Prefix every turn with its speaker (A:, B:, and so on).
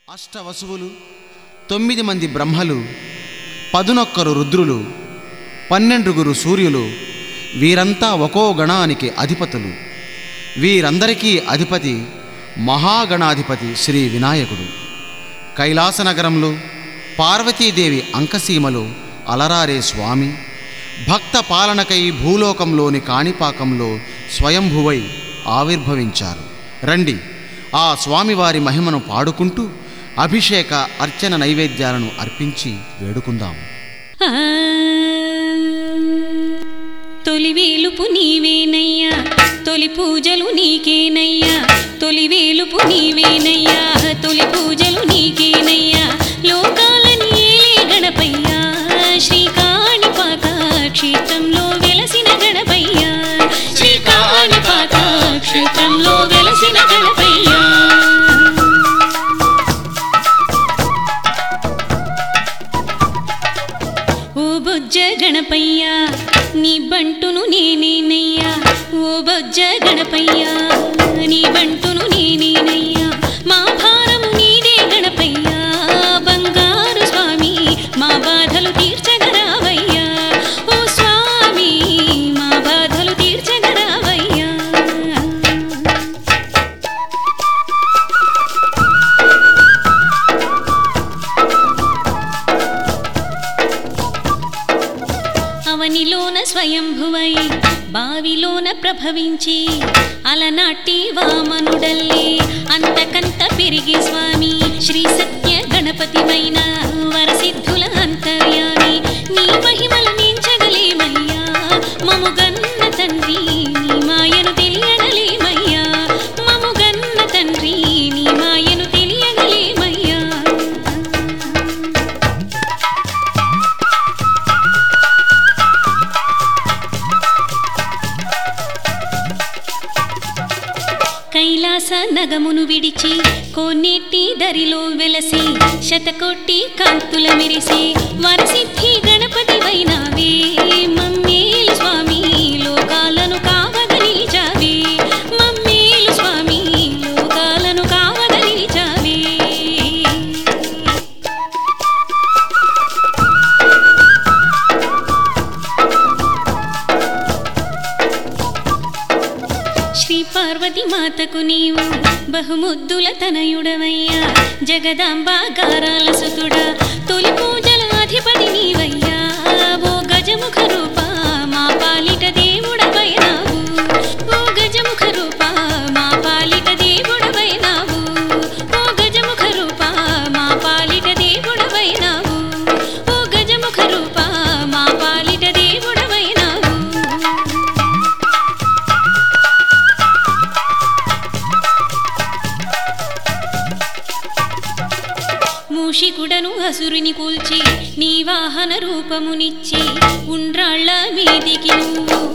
A: అష్టవసువులు తొమ్మిది మంది బ్రహ్మలు పదునొక్కరు రుద్రులు పన్నెండుగురు సూర్యులు వీరంతా ఒక్కో గణానికి అధిపతులు వీరందరికీ అధిపతి మహాగణాధిపతి శ్రీ వినాయకుడు కైలాస నగరంలో పార్వతీదేవి అంకసీమలో అలరారే స్వామి భక్త పాలనకై భూలోకంలోని కాణిపాకంలో స్వయంభువై ఆవిర్భవించారు రండి ఆ స్వామివారి మహిమను పాడుకుంటూ అభిషేక అర్చన నైవేద్యాలను అర్పించి వేడుకుందాం
B: ఆ, తొలి వేలుపు నీవేనయ్యా తొలి పూజలు నీకేనయ్యా తొలి వేలుపు నీవేనయ్యా తొలి పూజలు నీకేనయ్యా లోకాలని ఏలే గణపయ్యా శ్రీకాణిపాక క్షేత్రంలో వెలసిన గణపయ్యా శ్రీకాణిపాక క్షేత్రంలో వెలసిన గణపయ్యా ఓ బొజ్జ గణపయ్యా నీ బంటును నేనేనయ్యా ఓ బొజ్జ గణపయ్యా నీ బంటును నేనేనయ్యా మా భారము నీదే గణపయ్యా బంగారు స్వామి మా బాధలు తీర్చగరావయ్యా ఓ స్వామి మా బాధలు తీర్చగరావయ్యా అవనిలోన స్వయంభువై బావిలోన ప్రభవించి అలనాటి వామనుడల్లే అంతకంత పెరిగి స్వామి శ్రీ సత్య గణపతిమైన వరసిద్ధుల అంతర్యామి నీ మహిమలు మించగలేమయ్యా మముగన్న తండ్రి నీ మాయను తెలియగలేమయ్యా మముగన్న తండ్రి నీ మాయను తెలియగలేమయ్యా కైలాస నగమును విడిచి కోనేటి దరిలో వెలసి శతకోటి కాంతుల మెరిసి వరసిద్ధి గణపతి వైనావే మమ్మేలు స్వామి లోకాలను కావగ నిలిచావే మమ్మేలు స్వామి లోకాలను కావగ నిలిచావే శ్రీ పార్వతి మాతకు నీవు బహుముద్దుల తనయుడవయ్యా జగదాంబ గారాల సుతుడా తొలి పూజల అధిపతి నీవయ్యా ఓ గజముఖ రూప మా పాలిట దేవుడవైనావు ఓ గజముఖ రూప మా పాలిట దేవుడవైనావు ఓ గజముఖ రూప మా పాలిట దేవుడవైనావు ఓ గజముఖ రూప మా పాలిట దేవుడవైనావు మూషికుడను అసురుని కూల్చి నీ వాహన రూపమునిచ్చి ఉండ్రాళ్ళ మీదికి నువ్వు